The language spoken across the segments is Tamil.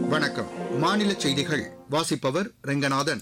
வணக்கம் மாநில செய்திகள் வாசிப்பவர் ரெங்கநாதன்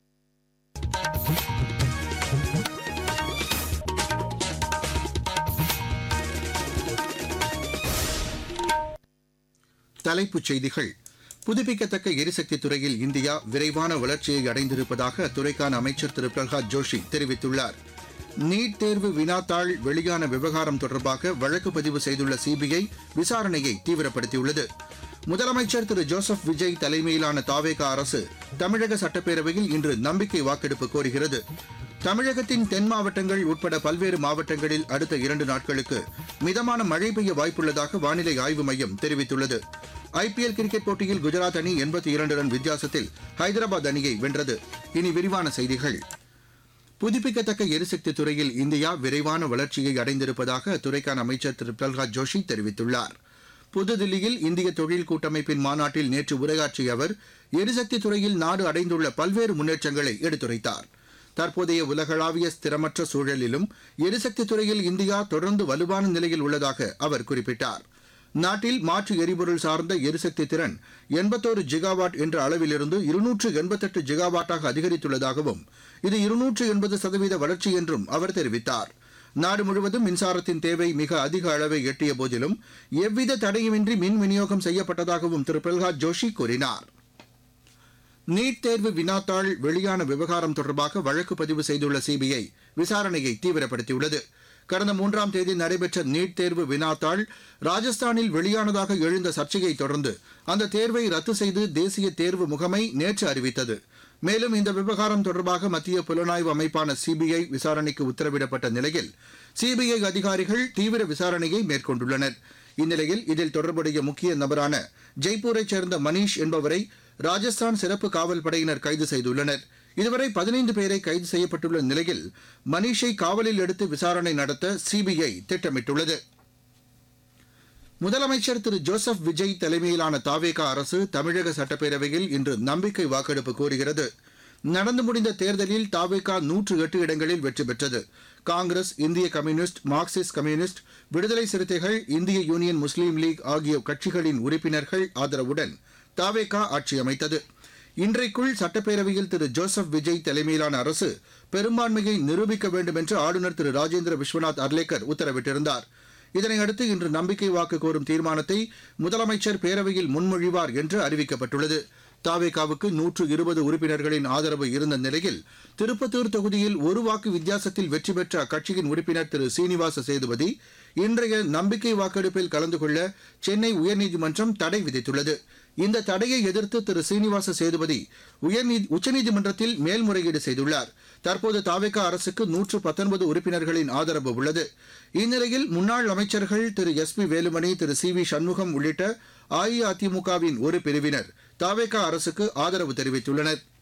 தலைப்புச் செய்திகள் புதுப்பிக்கத்தக்க எரிசக்தி துறையில் இந்தியா விரைவான வளர்ச்சியை அடைந்திருப்பதாக அத்துறைக்கான அமைச்சர் திரு பிரகலாத் ஜோஷி தெரிவித்துள்ளார் நீட் தேர்வு வினாத்தாள் வெளியான விவகாரம் தொடர்பாக வழக்கு பதிவு செய்துள்ள சிபிஐ விசாரணையை தீவிரப்படுத்தியுள்ளது முதலமைச்சர் திரு ஜோசப் விஜய் தலைமையிலான தாவேகா அரசு தமிழக சட்டப்பேரவையில் இன்று நம்பிக்கை வாக்கெடுப்பு கோருகிறது தமிழகத்தின் தென் மாவட்டங்கள் உட்பட பல்வேறு மாவட்டங்களில் அடுத்த இரண்டு நாட்களுக்கு மிதமான மழை பெய்ய வாய்ப்புள்ளதாக வானிலை ஆய்வு மையம் தெரிவித்துள்ளது ஐபிஎல் கிரிக்கெட் போட்டியில் குஜராத் அணி எண்பத்தி இரண்டு ரன் வித்தியாசத்தில் ஹைதராபாத் அணியை வென்றது இனி விரிவான செய்திகள் புதுப்பிக்கத்தக்க எரிசக்தி துறையில் இந்தியா விரைவான வளர்ச்சியை அடைந்திருப்பதாக அத்துறைக்கான அமைச்சர் திரு பிரல்ஹாத் ஜோஷி தெரிவித்துள்ளார் புதுதில்லியில் இந்திய தொழில் கூட்டமைப்பின் மாநாட்டில் நேற்று உரையாற்றிய அவர் எரிசக்தி துறையில் நாடு அடைந்துள்ள பல்வேறு முன்னேற்றங்களை எடுத்துரைத்தார் தற்போதைய உலகளாவிய ஸ்திரமற்ற சூழலிலும் எரிசக்தி துறையில் இந்தியா தொடர்ந்து வலுவான நிலையில் உள்ளதாக அவர் குறிப்பிட்டார் நாட்டில் மாற்று எரிபொருள் சார்ந்த எரிசக்தி திறன் எண்பத்தோரு ஜிகாவாட் என்ற அளவிலிருந்து இருநூற்று எண்பத்தெட்டு ஜிகாவாட்டாக அதிகரித்துள்ளதாகவும் இது இருநூற்று எண்பது சதவீத வளர்ச்சி என்றும் அவர் தெரிவித்தார் நாடு முழுவதும் மின்சாரத்தின் தேவை மிக அதிக அளவை எட்டிய போதிலும் எவ்வித தடையுமின்றி மின் விநியோகம் செய்யப்பட்டதாகவும் திரு பிரல்ஹாத் ஜோஷி கூறினார் நீட் தேர்வு வினாத்தாள் வெளியான விவகாரம் தொடர்பாக வழக்கு பதிவு செய்துள்ள சிபிஐ விசாரணையை தீவிரப்படுத்தியுள்ளது கடந்த மூன்றாம் தேதி நடைபெற்ற நீட் தேர்வு வினாத்தாள் ராஜஸ்தானில் வெளியானதாக எழுந்த சர்ச்சையை தொடர்ந்து அந்த தேர்வை ரத்து செய்து தேசிய தேர்வு முகமை நேற்று அறிவித்தது மேலும் இந்த விவகாரம் தொடர்பாக மத்திய புலனாய்வு அமைப்பான சிபிஐ விசாரணைக்கு உத்தரவிடப்பட்ட நிலையில் சிபிஐ அதிகாரிகள் தீவிர விசாரணையை மேற்கொண்டுள்ளனர் இந்நிலையில் இதில் தொடர்புடைய முக்கிய நபரான ஜெய்ப்பூரைச் சேர்ந்த மணீஷ் என்பவரை ராஜஸ்தான் சிறப்பு காவல் படையினர் கைது செய்துள்ளனர் இதுவரை பதினைந்து பேரை கைது செய்யப்பட்டுள்ள நிலையில் மணீஷை காவலில் எடுத்து விசாரணை நடத்த சிபிஐ திட்டமிட்டுள்ளது முதலமைச்சர் திரு ஜோசப் விஜய் தலைமையிலான தாவேகா அரசு தமிழக சட்டப்பேரவையில் இன்று நம்பிக்கை வாக்கெடுப்பு கோருகிறது நடந்து முடிந்த தேர்தலில் தாவேகா நூற்று எட்டு இடங்களில் வெற்றி பெற்றது காங்கிரஸ் இந்திய கம்யூனிஸ்ட் மார்க்சிஸ்ட் கம்யூனிஸ்ட் விடுதலை சிறுத்தைகள் இந்திய யூனியன் முஸ்லீம் லீக் ஆகிய கட்சிகளின் உறுப்பினர்கள் ஆதரவுடன் தாவேகா ஆட்சி அமைத்தது இன்றைக்குள் சட்டப்பேரவையில் திரு ஜோசப் விஜய் தலைமையிலான அரசு பெரும்பான்மையை நிரூபிக்க வேண்டும் என்று ஆளுநர் திரு ராஜேந்திர விஸ்வநாத் அர்லேக்கர் உத்தரவிட்டிருந்தார் இதனையடுத்து இன்று நம்பிக்கை வாக்கு கோரும் தீர்மானத்தை முதலமைச்சர் பேரவையில் முன்மொழிவார் என்று அறிவிக்கப்பட்டுள்ளது தாவேகாவுக்கு நூற்று இருபது உறுப்பினர்களின் ஆதரவு இருந்த நிலையில் திருப்பத்தூர் தொகுதியில் ஒரு வாக்கு வித்தியாசத்தில் வெற்றி பெற்ற அக்கட்சியின் உறுப்பினர் திரு சீனிவாச சேதுபதி இன்றைய நம்பிக்கை வாக்கெடுப்பில் கலந்து கொள்ள சென்னை உயர்நீதிமன்றம் தடை விதித்துள்ளது இந்த தடையை எதிர்த்து திரு சீனிவாச சேதுபதி உயர்நீதி உச்சநீதிமன்றத்தில் மேல்முறையீடு செய்துள்ளார் தற்போது தாவேகா அரசுக்கு நூற்று பத்தொன்பது உறுப்பினர்களின் ஆதரவு உள்ளது இந்நிலையில் முன்னாள் அமைச்சர்கள் Thiru S P Velumani Thiru C V Shanmugam உள்ளிட்ட அஇஅதிமுகவின் ஒரு பிரிவினர் தாவேகா அரசுக்கு ஆதரவு தெரிவித்துள்ளனர்